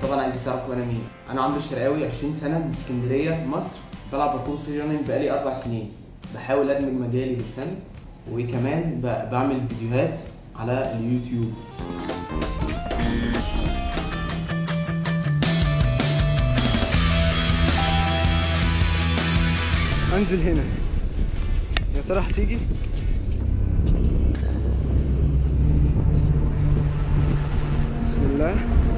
طبعا عايزك تعرفوا انا مين انا عمرو الشرقاوي 20 سنه من اسكندريه مصر بلعب باركور فري راننج بقالي اربع سنين بحاول ادمج مجالي بالفن وكمان ب- بعمل فيديوهات على اليوتيوب انزل هنا يا ترى هتيجي بسم الله